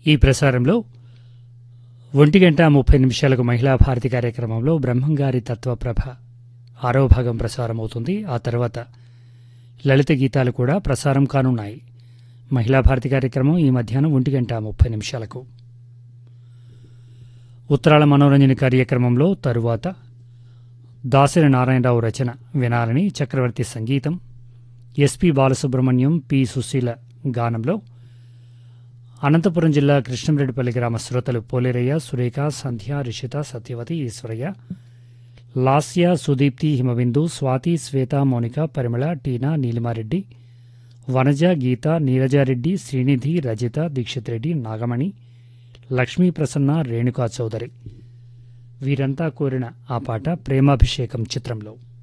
ఈ ప్రసారంలో ఒంటి గంట ముప్పై నిమిషాలకు మహిళా భారతి కార్యక్రమంలో బ్రహ్మంగారి తత్వప్రభ ఆరో భాగం ప్రసారం అవుతుంది ఆ తర్వాత లలిత గీతాలు కూడా ప్రసారం కానున్నాయి మహిళా భారతి కార్యక్రమం ఈ మధ్యాహ్నం ఒంటి గంట ముప్పై నిమిషాలకు ఉత్తరాల మనోరంజన కార్యక్రమంలో తరువాత దాసరి నారాయణరావు రచన వినాలని చక్రవర్తి సంగీతం ఎస్పి బాలసుబ్రహ్మణ్యం పి సుశీల గానంలో అనంతపురం జిల్లా కృష్ణంరెడ్డిపల్లి గ్రామ శ్రోతలు పోలేరయ్య సురేఖ సంధ్య రిషిత సత్యవతి ఈశ్వరయ్య లాస్య సుదీప్తి హిమబిందు స్వాతి శ్వేత మౌనిక పరిమళ టీనా నీలిమారెడ్డి వనజ గీత నీరజారెడ్డి శ్రీనిధి రజిత దీక్షిత్ రెడ్డి నాగమణి లక్ష్మీ ప్రసన్న రేణుకా చౌదరి వీరంతా కోరిన ఆ పాట ప్రేమాభిషేకం చిత్రంలో